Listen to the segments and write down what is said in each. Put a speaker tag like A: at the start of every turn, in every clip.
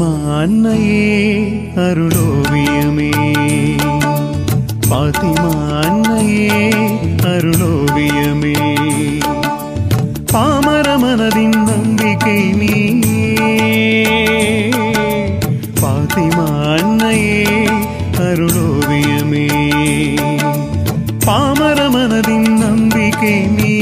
A: பாத்திமா அன்னையே அருளோவியமே பாத்திமா அன்னையே அருளோவியமே பாமர மனதின் நம்பிக்கை நீ பாத்திமா அன்னையே அருளோவியமே பாமர மனதின் நம்பிக்கை நீ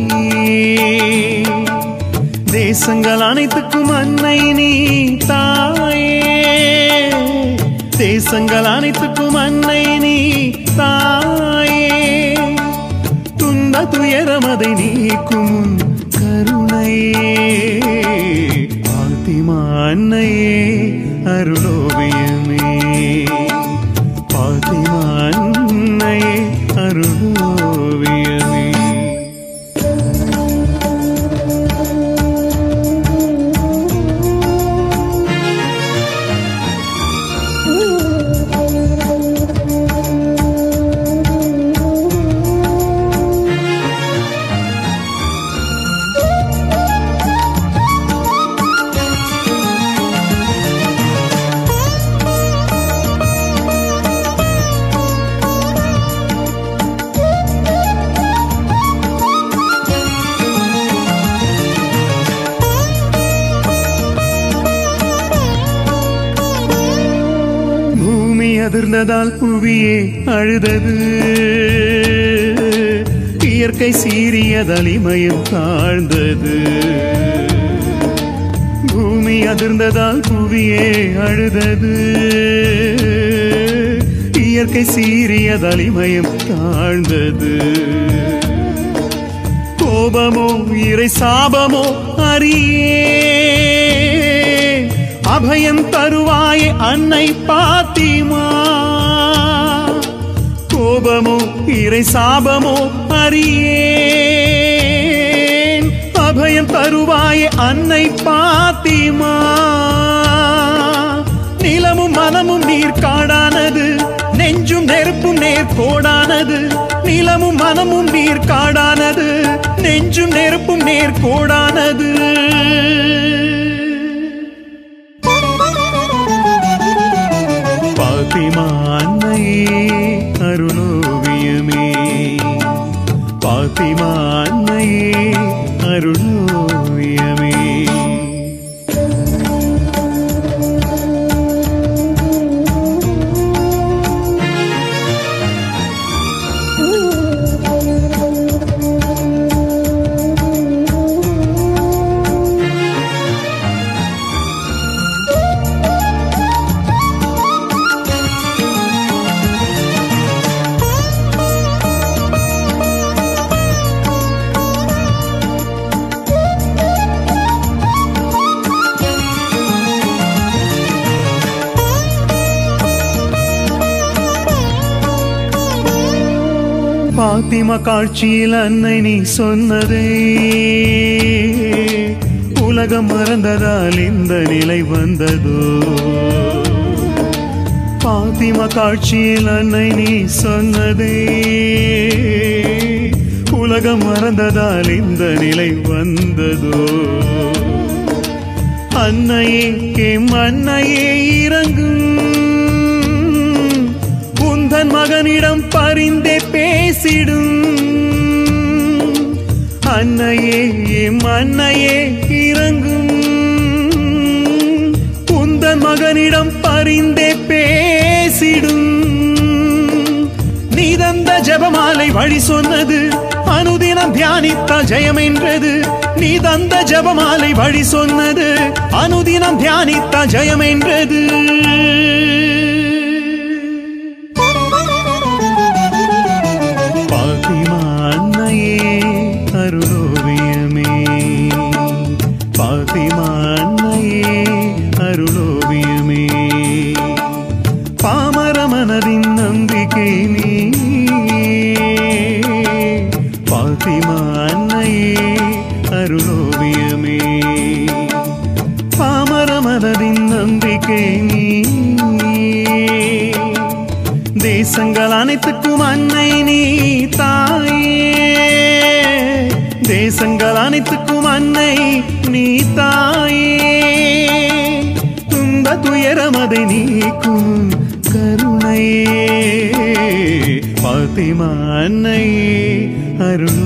A: தேசங்கள் அனைத்துக்கும் அன்னை நீ தாயே தேசங்கள் அனைத்துக்கும் அன்னை நீ தாயே துன்ப துயரமதை நீக்கும் உன் கருணையே பாத்திமா அன்னையே அருளோவியமே பாத்திமா அன்னையே அருளோவியமே பூமி அதிர்ந்ததால் புவியே அழுதது இயற்கை சீரியதால் இமயம் தாழ்ந்தது பூமி அதிர்ந்ததால் புவியே அழுதது இயற்கை சீரியதால் இமயம் தாழ்ந்தது கோபமோ இறை சாபமோ அறியே அபயம் தருவாயே அன்னை பாத்திமா கோபமோ இறை சாபமோ அறியேன் அபயம் தருவாயே அன்னை பாத்திமா நிலமும் மனமும் நீர் காடானது நெஞ்சும் நெருப்பும் நேர்கோடானது நிலமும் மனமும் நீர் காடானது நெஞ்சும் நெருப்பும் நேர்கோடானது பாத்திமா அன்னையே அருளோவியமே பாத்திமா அன்னையே அருளோவியமே பாத்திமா காட்சியில் அன்னை நீ சொன்னதே உலகம் மறந்ததால் இந்த நிலை வந்ததோ பாத்திமா காட்சியில் அன்னை நீ சொன்னதே உலகம் மறந்ததால் இந்த நிலை வந்ததோ அன்னையே எம் அன்னையே இறங்கும் உந்தன் மகனிடம் பரிந்தே பேசிடும் அன்னையே எம் அன்னையே இறங்கும் உந்தன் மகனிடம் பரிந்தே பேசிடும் நீ தந்த ஜெபமாலை வழி சொன்னது அனுதினம் தியானித்தால் ஜெயம் என்றது நீ தந்த ஜெபமாலை வழி சொன்னது அனுதினம் தியானித்தால் ஜெயம் என்றது பாத்திமா அன்னையே அருளோவியமே பாத்திமா அன்னையே அருளோவியமே பாமர மனதின் நம்பிக்கை நீ பாத்திமா அன்னையே அருளோவியமே பாமர மனதின் நம்பிக்கை நீ தேசங்கள் அனைத்துக்கும் அன்னை நீ தாயே தேசங்கள் அனைத்துக்கும் அன்னை நீ தாயே துன்ப துயரமதை நீக்கும் கருணையே பாத்திமா அன்னையே அருள்